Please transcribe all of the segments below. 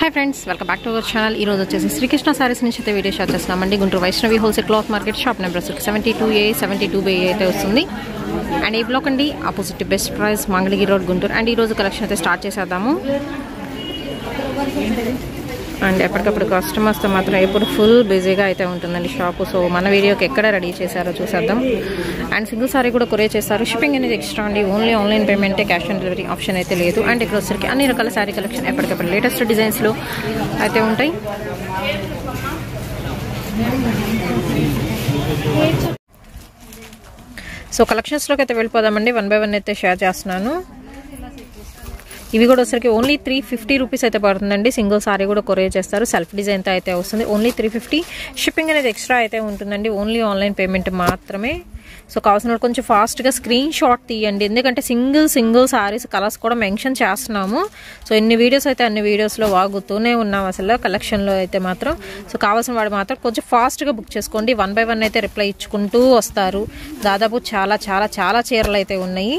Hi friends welcome back to our channel ఈ రోజు వచ్చేసి శ్రీకృష్ణ సారీస్ నుంచి అయితే వీడియో షాట్ చేస్తున్నామండి Guntur Vaishnavi wholesale cloth market shop number seventy two A seventy two by అయితే వస్తుంది అండ్ ఈ బ్లాక్ అండి opposite best price Mangalagiri road Guntur and ఈ రోజు కలెక్షన్ అయితే స్టార్ట్ చేసేద్దాము అండ్ ఎప్పటికప్పుడు కస్టమర్స్తో మాత్రం ఎప్పుడు ఫుల్ బిజీగా అయితే ఉంటుందండి షాపు సో మన వీడియోకి ఎక్కడ రెడీ చేశారో చూసేద్దాం అండ్ సింగిల్ సారీ కూడా కొరియర్ చేస్తారు షిప్పింగ్ అనేది ఎక్స్ట్రా అండి ఓన్లీ ఆన్లైన్ పేమెంటే క్యాష్ ఆన్ డెలివరీ ఆప్షన్ అయితే లేదు అండ్ ఇక్కడ వచ్చరికి అన్ని రకాల శారీ కలెక్షన్ ఎప్పటికప్పుడు లేటెస్ట్ డిజైన్స్లో అయితే ఉంటాయి సో కలెక్షన్స్లోకి అయితే వెళ్ళిపోదామండి వన్ బై వన్ అయితే షేర్ చేస్తున్నాను ఇవి కూడా వచ్చరికి ఓన్లీ త్రీ ఫిఫ్టీ రూపీస్ అయితే పడుతుందండి సింగిల్ సారీ కూడా కొరియర్ చేస్తారు సెల్ఫ్ డిజైన్తో అయితే వస్తుంది ఓన్లీ త్రీ ఫిఫ్టీ షిప్పింగ్ అనేది ఎక్స్ట్రా అయితే ఉంటుందండి ఓన్లీ ఆన్లైన్ పేమెంట్ మాత్రమే సో కావాల్సిన కొంచెం ఫాస్ట్గా స్క్రీన్ షాట్ తీయండి ఎందుకంటే సింగిల్ సింగిల్ సారీస్ కలర్స్ కూడా మెన్షన్ చేస్తున్నాము సో ఎన్ని వీడియోస్ అయితే అన్ని వీడియోస్లో వాగుతూనే ఉన్నాం అసలు కలెక్షన్లో అయితే మాత్రం సో కావాల్సిన వాడు మాత్రం కొంచెం ఫాస్ట్గా బుక్ చేసుకోండి వన్ బై వన్ అయితే రిప్లై ఇచ్చుకుంటూ వస్తారు దాదాపు చాలా చాలా చాలా చీరలు అయితే ఉన్నాయి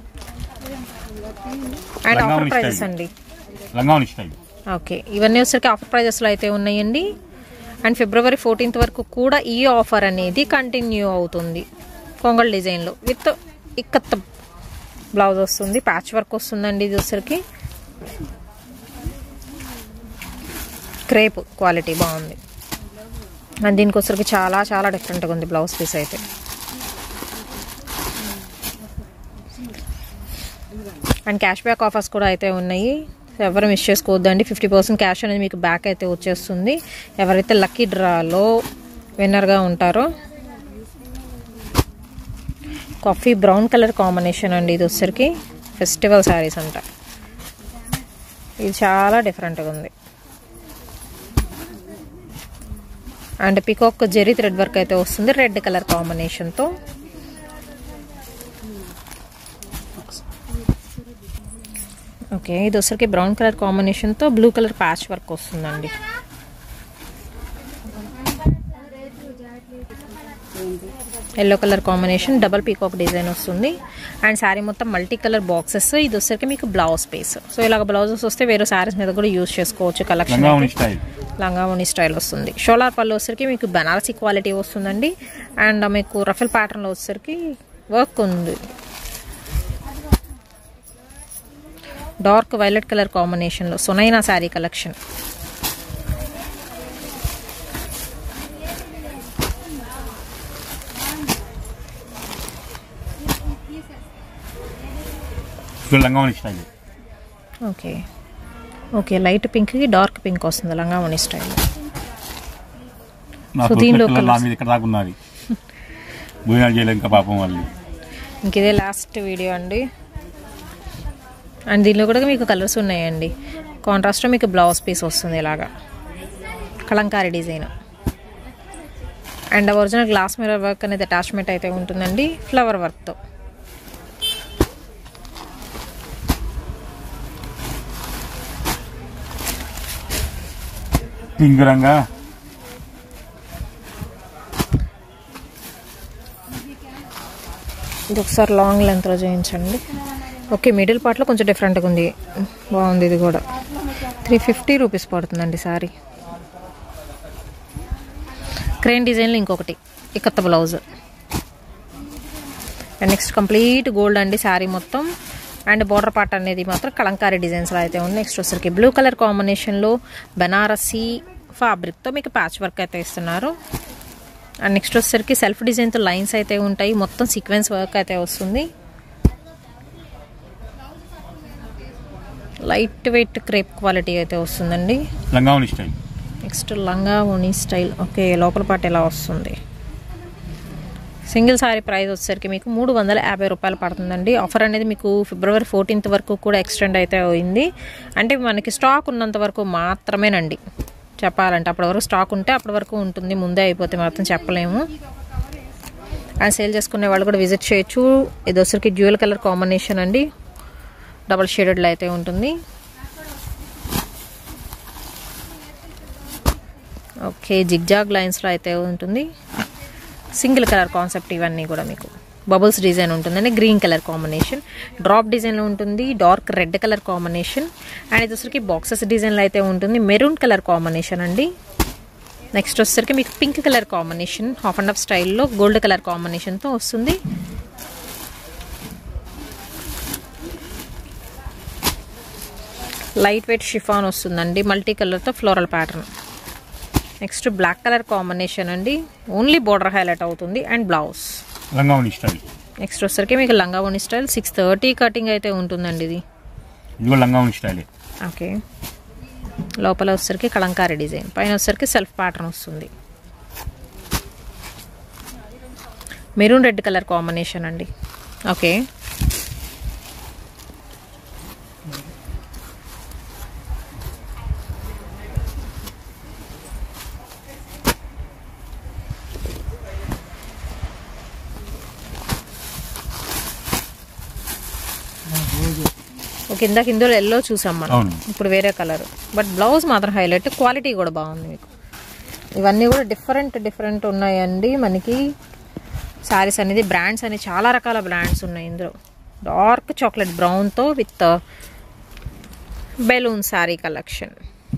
అండ్ ఆఫర్ లంగావోని ప్రైజెస్ స్టైల్. అండి లంగావని స్టైల్ ఓకే ఇవన్నీ వచ్చరికి ఆఫర్ ప్రైజెస్లో అయితే ఉన్నాయండి అండ్ ఫిబ్రవరి ఫోర్టీన్త్ వరకు కూడా ఈ ఆఫర్ అనేది కంటిన్యూ అవుతుంది కొంగల్ డిజైన్లో విత్ ఇక్కత్ బ్లౌజ్ వస్తుంది ప్యాచ్ వర్క్ వస్తుందండి ఇది వచ్చరికి క్రేప్ క్వాలిటీ బాగుంది అండ్ దీనికి వచ్చరికి చాలా చాలా డిఫరెంట్గా ఉంది బ్లౌజ్ పీస్ అయితే అండ్ క్యాష్ బ్యాక్ ఆఫర్స్ కూడా అయితే ఉన్నాయి ఎవరు మిస్ చేసుకోవద్దండి ఫిఫ్టీ పర్సెంట్ క్యాష్ అనేది మీకు బ్యాక్ అయితే వచ్చేస్తుంది ఎవరైతే లక్కీ డ్రాలో విన్నర్గా ఉంటారో కాఫీ బ్రౌన్ కలర్ కాంబినేషన్ అండి ఇది వచ్చరికి ఫెస్టివల్ శారీస్ అంట ఇది చాలా డిఫరెంట్గా ఉంది and peacock zari thread work అయితే వస్తుంది రెడ్ కలర్ కాంబినేషన్తో ఓకే ఇది వచ్చరికి బ్రౌన్ కలర్ కాంబినేషన్తో బ్లూ కలర్ ప్యాచ్ వర్క్ వస్తుందండి yellow colour combination double peacock design వస్తుంది అండ్ శారీ మొత్తం మల్టీ కలర్ బాక్సెస్ ఇది వచ్చరికి మీకు బ్లౌజ్ పీస్ సో ఇలాగ బ్లౌజెస్ వస్తే వేరే శారీస్ మీద కూడా యూజ్ చేసుకోవచ్చు కలెక్షన్ లంగావని స్టైల్ లంగావోని స్టైల్ వస్తుంది షోలార్ పళ్ళు వచ్చరికి మీకు బనారసీ క్వాలిటీ వస్తుందండి అండ్ మీకు రఫల్ ప్యాటర్న్లో వచ్చరికి వర్క్ ఉంది డార్క్ వైలెట్ కలర్ కాంబినేషన్లో సొనైనా శారీ కలెక్షన్ ఇది లంగావని స్టైల్ ఓకే ఓకే లైట్ పింక్కి డార్క్ పింక్ వస్తుంది లంగావోని స్టైల్ నా సో దీనిలో పిల్లలు నా colours. మీద ఇక్కడ దాకా ఉన్నది భోజనాలు చేయలేదు ఇంకా పాపం వాళ్ళు ఇంక ఇదే లాస్ట్ వీడియో అండి అండ్ దీనిలో కూడా మీకు కలర్స్ ఉన్నాయండి కాంట్రాస్ట్లో మీకు బ్లౌజ్ పీస్ వస్తుంది ఇలాగా Kalamkari design and original glass mirror work అనేది అటాచ్మెంట్ అయితే ఉంటుందండి ఫ్లవర్ వర్క్తో పింక్ రంగా ఇది ఒకసారి లాంగ్ లెంత్లో చేయించండి ఓకే మిడిల్ పార్ట్లో కొంచెం డిఫరెంట్గా ఉంది బాగుంది ఇది కూడా త్రీ ఫిఫ్టీ రూపీస్ పడుతుందండి సారీ క్రెయిన్ డిజైన్లో ఇంకొకటి ఇకత్త blouse and next complete gold అండి శారీ మొత్తం అండ్ బోర్డర్ పార్ట్ అనేది మాత్రం కలంకారీ డిజైన్స్లో అయితే ఉంది నెక్స్ట్ వచ్చరికి బ్లూ కలర్ కాంబినేషన్లో బనారసీ ఫ్యాబ్రిక్తో మీకు ప్యాచ్ వర్క్ అయితే ఇస్తున్నారు అండ్ నెక్స్ట్ వచ్చేసరికి సెల్ఫ్ డిజైన్తో లైన్స్ అయితే ఉంటాయి మొత్తం సీక్వెన్స్ వర్క్ అయితే వస్తుంది లైట్ వెయిట్ క్రేప్ క్వాలిటీ అయితే వస్తుందండి లంగావని స్టైల్ నెక్స్ట్ లంగా ఓనీ స్టైల్ ఓకే లోపల పాట ఎలా వస్తుంది సింగిల్ సారీ ప్రైస్ వచ్చేసరికి మీకు మూడు వందల యాభై రూపాయలు పడుతుందండి ఆఫర్ అనేది మీకు ఫిబ్రవరి ఫోర్టీన్త్ వరకు కూడా ఎక్స్టెండ్ అయితే అయింది అంటే మనకి స్టాక్ ఉన్నంత వరకు మాత్రమేనండి చెప్పాలంటే అప్పటి వరకు స్టాక్ ఉంటే అప్పటి వరకు ఉంటుంది ముందే అయిపోతే మాత్రం చెప్పలేము అండ్ సేల్ చేసుకునే వాళ్ళు కూడా విజిట్ చేయొచ్చు ఇది వచ్చరికి డ్యూయల్ కలర్ కాంబినేషన్ అండి డబల్ షేడెడ్లో అయితే ఉంటుంది ఓకే జిగ్జాగ్ లైన్స్లో అయితే ఉంటుంది సింగిల్ కలర్ కాన్సెప్ట్ ఇవన్నీ కూడా మీకు బబుల్స్ డిజైన్ ఉంటుందండి గ్రీన్ కలర్ కాంబినేషన్ డ్రాప్ డిజైన్లో ఉంటుంది dark red colour combination and ఇది వచ్చరికి బాక్సెస్ డిజైన్లో అయితే ఉంటుంది మెరూన్ కలర్ కాంబినేషన్ అండి నెక్స్ట్ వచ్చేసరికి మీకు pink colour combination half and half స్టైల్లో గోల్డ్ కలర్ కాంబినేషన్తో వస్తుంది లైట్ వెయిట్ షిఫాన్ వస్తుందండి మల్టీ కలర్తో floral pattern next black colour combination అండి ఓన్లీ బోర్డర్ హైలైట్ అవుతుంది అండ్ బ్లౌజ్ లంగావని స్టైల్ నెక్స్ట్ వచ్చరికి మీకు లంగావోని స్టైల్ సిక్స్ థర్టీ కటింగ్ అయితే ఉంటుందండి ఇది ఇది కూడా లంగావని స్టైలే ఓకే లోపల వచ్చరికి కలంకారీ డిజైన్ పైన వచ్చరికి సెల్ఫ్ ప్యాటర్న్ వస్తుంది మెరూన్ రెడ్ కలర్ కాంబినేషన్ అండి ఓకే ఓకే ఇందాక ఇందులో ఎల్లో చూసాం మనం అవును. ఇప్పుడు వేరే కలర్ బట్ బ్లౌజ్ మాత్రం హైలైట్ క్వాలిటీ కూడా బాగుంది మీకు ఇవన్నీ కూడా డిఫరెంట్ డిఫరెంట్ ఉన్నాయండి మనకి శారీస్ అనేది బ్రాండ్స్ అనేది చాలా రకాల బ్రాండ్స్ ఉన్నాయి ఇందులో డార్క్ చాక్లెట్ బ్రౌన్తో with balloon sari collection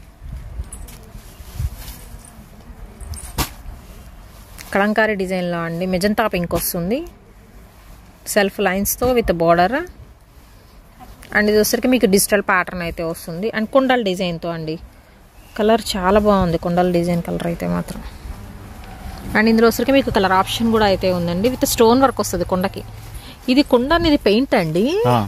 Kalamkari డిజైన్లో అండి మెజంతా పింక్ వస్తుంది సెల్ఫ్ లైన్స్తో విత్ బార్డర్ అండ్ ఇది వచ్చరికి మీకు డిజిటల్ ప్యాటర్న్ అయితే వస్తుంది అండ్ కుండల్ డిజైన్తో అండి కలర్ చాలా బాగుంది కుండల్ డిజైన్ కలర్ అయితే మాత్రం అండ్ ఇందులో వచ్చరికి మీకు కలర్ ఆప్షన్ కూడా అయితే ఉందండి విత్ స్టోన్ వర్క్ వస్తుంది కుండకి ఇది కుండ అనేది పెయింట్ అండి ఆ,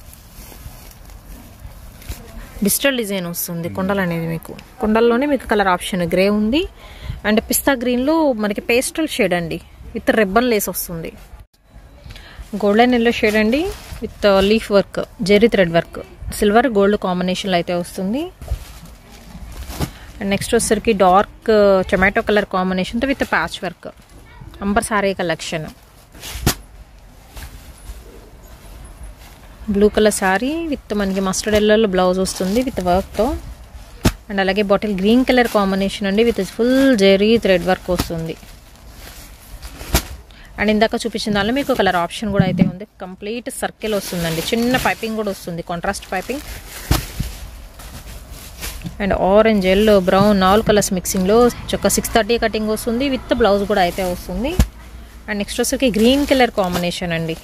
డిజిటల్ డిజైన్ వస్తుంది కుండలు అనేది మీకు కుండల్లోనే మీకు కలర్ ఆప్షన్ గ్రే ఉంది అండ్ పిస్తా గ్రీన్లో మనకి పేస్టల్ షేడ్ అండి విత్ రిబ్బన్ లేస్ వస్తుంది గోల్డెన్ ఎల్లో షేడ్ అండి with leaf work zari thread work silver gold కాంబినేషన్లో అయితే వస్తుంది అండ్ నెక్స్ట్ వచ్చేసరికి డార్క్ టొమాటో కలర్ కాంబినేషన్తో with patch work amber sari collection blue colour sari with మనకి మస్టర్డ్ ఎల్లోలో బ్లౌజ్ వస్తుంది విత్ వర్క్తో అండ్ అలాగే బాటిల్ గ్రీన్ కలర్ కాంబినేషన్ అండి with full zari thread work వస్తుంది అండ్ ఇందాక చూపించిన దానిలో మీకు కలర్ ఆప్షన్ కూడా అయితే ఉంది కంప్లీట్ సర్కిల్ వస్తుందండి చిన్న పైపింగ్ కూడా వస్తుంది contrast piping and orange yellow brown నాలుగు కలర్స్ మిక్సింగ్లో ఒక సిక్స్ థర్టీ కటింగ్ వస్తుంది విత్ బ్లౌజ్ కూడా అయితే వస్తుంది అండ్ నెక్స్ట్ వచ్చేసరికి గ్రీన్ కలర్ కాంబినేషన్ అండి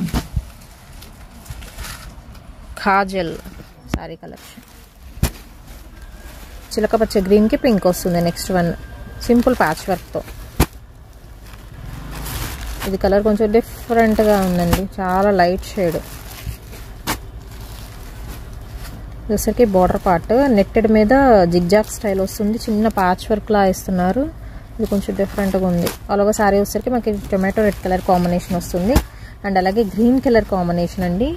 ఖాజల్ సారీ కలెక్షన్ చిలక పచ్చ గ్రీన్కి పింక్ వస్తుంది నెక్స్ట్ వన్ సింపుల్ ప్యాచ్ వర్క్తో ఇది కలర్ కొంచెం డిఫరెంట్గా ఉందండి చాలా లైట్ షేడ్ వచ్చేసరికి బార్డర్ పార్ట్ నెట్టెడ్ మీద జిగ్జాగ్ స్టైల్ వస్తుంది చిన్న ప్యాచ్ వర్క్లా ఇస్తున్నారు ఇది కొంచెం డిఫరెంట్గా ఉంది అలాగే సారీ వచ్చేసరికి మనకి టొమాటో రెడ్ కలర్ కాంబినేషన్ వస్తుంది అండ్ అలాగే గ్రీన్ కలర్ కాంబినేషన్ అండి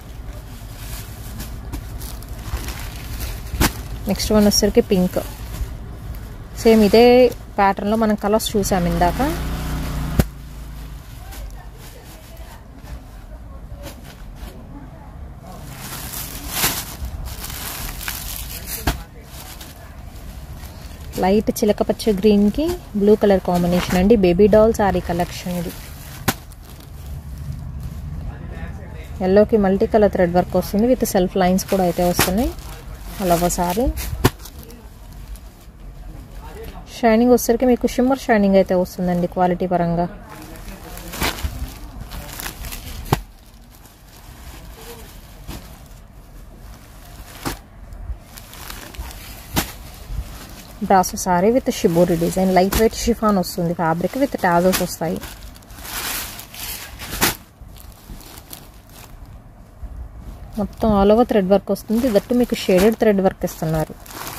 నెక్స్ట్ వన్ వచ్చేసరికి పింక్ సేమ్ ఇదే ప్యాటర్న్లో మనం కలర్స్ చూసాం ఇందాక లైట్ చిలక పచ్చ గ్రీన్కి బ్లూ కలర్ కాంబినేషన్ అండి బేబీ డాల్ సారీ కలెక్షన్ ఇది ఎల్లోకి మల్టీ కలర్ థ్రెడ్ వర్క్ వస్తుంది విత్ సెల్ఫ్ లైన్స్ కూడా అయితే వస్తున్నాయి అలా సారీ షైనింగ్ వచ్చేసరికి మీకు షిమ్మర్ షైనింగ్ అయితే వస్తుందండి క్వాలిటీ పరంగా brasso sari with shibori design light weight chiffon వస్తుంది ఫ్యాబ్రిక్ విత్ టాజల్స్ వస్తాయి మొత్తం ఆల్ ఓవర్ థ్రెడ్ వర్క్ వస్తుంది దట్టు మీకు షేడెడ్ థ్రెడ్ వర్క్ ఇస్తున్నారు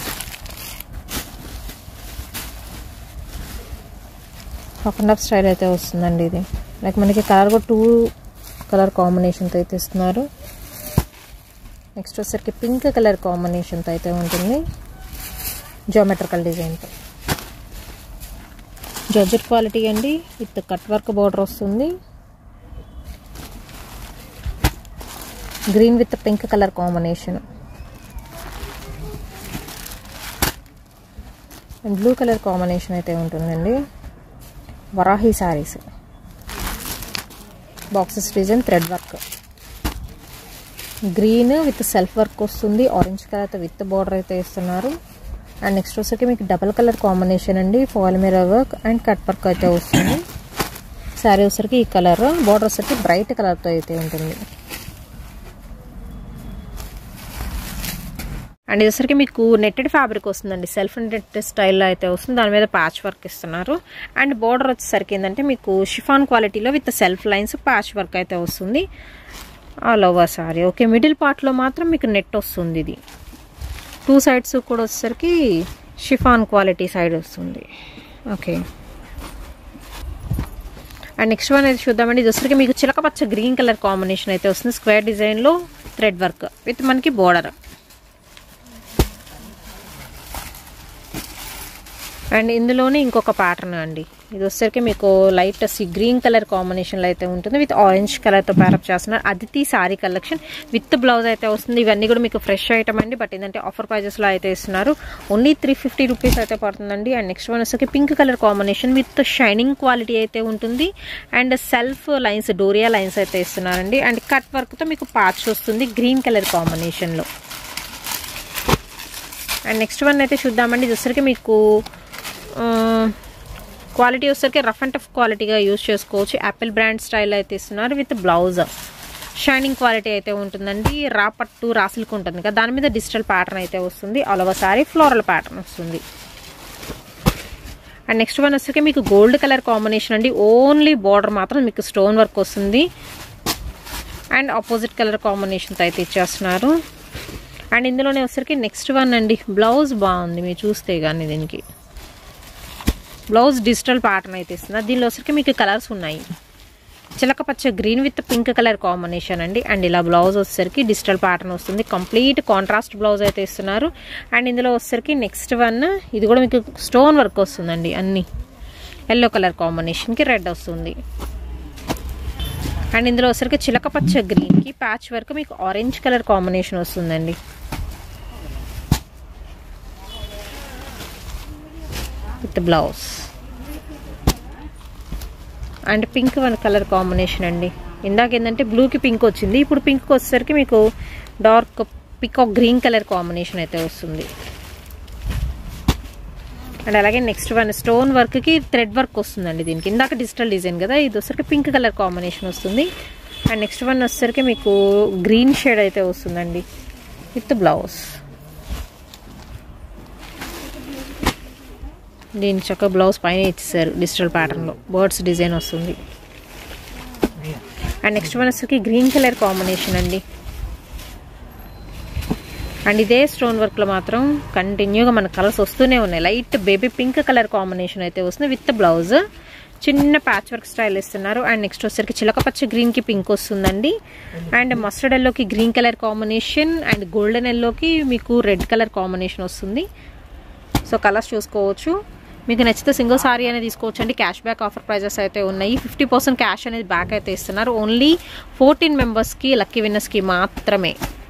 హాఫ్ అండ్ హాఫ్ స్టైల్ అయితే వస్తుందండి ఇది లైక్ మనకి కలర్ కూడా టూ కలర్ కాంబినేషన్తో అయితే ఇస్తున్నారు నెక్స్ట్ వచ్చేసరికి పింక్ కలర్ కాంబినేషన్తో అయితే ఉంటుంది జామెట్రికల్ డిజైన్తో జర్జెట్ క్వాలిటీ అండి విత్ కట్ వర్క్ బార్డర్ వస్తుంది green with pink colour combination and blue colour combination అయితే ఉంటుందండి Varahi saris boxes design thread work green with self work వస్తుంది ఆరెంజ్ కలర్ అయితే విత్ బార్డర్ అయితే ఇస్తున్నారు అండ్ నెక్స్ట్ వచ్చేసరికి మీకు డబల్ కలర్ కాంబినేషన్ అండి foil mirror work and cut work అయితే వస్తుంది శారీ వచ్చరికి ఈ కలర్ బార్డర్ వచ్చరికి బ్రైట్ కలర్తో అయితే ఉంటుంది అండ్ ఇదేసరికి మీకు నెట్టెడ్ ఫ్యాబ్రిక్ వస్తుందండి సెల్ఫ్ నెట్టెడ్ స్టైల్లో అయితే వస్తుంది దాని మీద ప్యాచ్ వర్క్ ఇస్తున్నారు అండ్ బార్డర్ వచ్చేసరికి ఏంటంటే మీకు షిఫాన్ క్వాలిటీలో with self lines patch work అయితే వస్తుంది all over sari okay middle పార్ట్లో మాత్రం మీకు నెట్ వస్తుంది ఇది టూ సైడ్స్ కూడా వచ్చేసరికి షిఫాన్ క్వాలిటీ సైడ్ వస్తుంది ఓకే అండ్ నెక్స్ట్ వన్ అయితే చూద్దామండి ఇది వచ్చరికి మీకు చిలకపచ్చ గ్రీన్ కలర్ కాంబినేషన్ అయితే వస్తుంది స్క్వేర్ డిజైన్లో థ్రెడ్ వర్క్ విత్ మనకి బోర్డర్ అండ్ ఇందులోనే ఇంకొక ప్యాటర్న్ అండి ఇది వచ్చేసరికి మీకు లైట్ సి గ్రీన్ కలర్ కాంబినేషన్లో అయితే ఉంటుంది విత్ ఆరెంజ్ కలర్తో ప్యారప్ చేస్తున్నారు Aditi sari collection with blouse అయితే వస్తుంది ఇవన్నీ కూడా మీకు ఫ్రెష్ ఐటమ్ అండి బట్ ఏంటంటే ఆఫర్ ప్రైజెస్లో అయితే ఇస్తున్నారు ఓన్లీ త్రీ ఫిఫ్టీ రూపీస్ అయితే పడుతుందండి అండ్ నెక్స్ట్ వన్ వచ్చేసరికి pink colour combination with shining quality అయితే ఉంటుంది అండ్ సెల్ఫ్ లైన్స్ డోరియా లైన్స్ అయితే ఇస్తున్నారండి అండ్ కట్ వర్క్తో మీకు పాచ్ వస్తుంది గ్రీన్ కలర్ కాంబినేషన్లో అండ్ నెక్స్ట్ వన్ అయితే చూద్దామండి ఇది వచ్చరికి మీకు క్వాలిటీ వచ్చేసరికి రఫ్ అండ్ టఫ్ క్వాలిటీగా యూజ్ చేసుకోవచ్చు యాపిల్ బ్రాండ్ స్టైల్ అయితే ఇస్తున్నారు విత్ బ్లౌజ్ షైనింగ్ క్వాలిటీ అయితే ఉంటుందండి రా పట్టు రాసిల్క్ ఉంటుంది కదా దాని మీద డిజిటల్ ప్యాటర్న్ అయితే వస్తుంది all over sari floral pattern వస్తుంది అండ్ నెక్స్ట్ వన్ వచ్చేసరికి మీకు గోల్డ్ కలర్ కాంబినేషన్ అండి ఓన్లీ బార్డర్ మాత్రం మీకు స్టోన్ వర్క్ వస్తుంది అండ్ ఆపోజిట్ కలర్ కాంబినేషన్తో అయితే ఇచ్చేస్తున్నారు అండ్ ఇందులోనే వచ్చేసరికి నెక్స్ట్ వన్ అండి బ్లౌజ్ బాగుంది మీరు చూస్తే కానీ దీనికి బ్లౌజ్ డిజిటల్ ప్యాటర్న్ అయితే ఇస్తుంది దీనిలో వచ్చరికి మీకు కలర్స్ ఉన్నాయి చిలక పచ్చ green with pink colour combination అండి అండ్ ఇలా బ్లౌజ్ వచ్చేసరికి డిజిటల్ ప్యాటర్న్ వస్తుంది కంప్లీట్ కాంట్రాస్ట్ బ్లౌజ్ అయితే ఇస్తున్నారు అండ్ ఇందులో వచ్చేసరికి నెక్స్ట్ వన్ ఇది కూడా మీకు స్టోన్ వర్క్ వస్తుందండి అన్ని ఎల్లో కలర్ కాంబినేషన్కి రెడ్ వస్తుంది అండ్ ఇందులో వచ్చరికి చిలక పచ్చ గ్రీన్కి ప్యాచ్ వర్క్ మీకు ఆరెంజ్ కలర్ కాంబినేషన్ వస్తుందండి with blouse and pink one colour combination అండి ఇందాక ఏంటంటే బ్లూకి పింక్ వచ్చింది ఇప్పుడు పింక్ వచ్చేసరికి మీకు dark peacock green colour combination అయితే వస్తుంది అండ్ అలాగే నెక్స్ట్ వన్ స్టోన్ వర్క్కి థ్రెడ్ వర్క్ వస్తుందండి దీనికి ఇందాక డిజిటల్ డిజైన్ కదా ఇది వచ్చరికి పింక్ కలర్ కాంబినేషన్ వస్తుంది అండ్ నెక్స్ట్ వన్ వచ్చేసరికి మీకు గ్రీన్ షేడ్ అయితే వస్తుందండి విత్ బ్లౌజ్ దీని చక్క బ్లౌజ్ పైన ఇచ్చేసారు డిజిటల్ ప్యాటర్న్లో బర్డ్స్ డిజైన్ వస్తుంది అండ్ నెక్స్ట్ వన్ వచ్చరికి గ్రీన్ కలర్ కాంబినేషన్ అండి అండ్ ఇదే స్టోన్ వర్క్లో మాత్రం కంటిన్యూగా మన కలర్స్ వస్తూనే ఉన్నాయి light baby pink colour combination అయితే వస్తుంది విత్ బ్లౌజ్ చిన్న ప్యాచ్ వర్క్ స్టైల్ ఇస్తున్నారు అండ్ నెక్స్ట్ వచ్చేసరికి చిలకపచ్చ గ్రీన్కి పింక్ వస్తుందండి అండ్ మస్టర్డ్ ఎల్లోకి green colour combination and golden ఎల్లోకి మీకు రెడ్ కలర్ కాంబినేషన్ వస్తుంది సో కలర్స్ చూసుకోవచ్చు మీకు నచ్చితే సింగిల్ సారీ అనేది తీసుకోవచ్చు అండి క్యాష్ బ్యాక్ ఆఫర్ ప్రైజెస్ అయితే ఉన్నాయి ఫిఫ్టీ పర్సెంట్ క్యాష్ అనేది బ్యాక్ అయితే ఇస్తున్నారు ఓన్లీ ఫోర్టీన్ మెంబర్స్కి లక్కీ విన్నర్స్కి మాత్రమే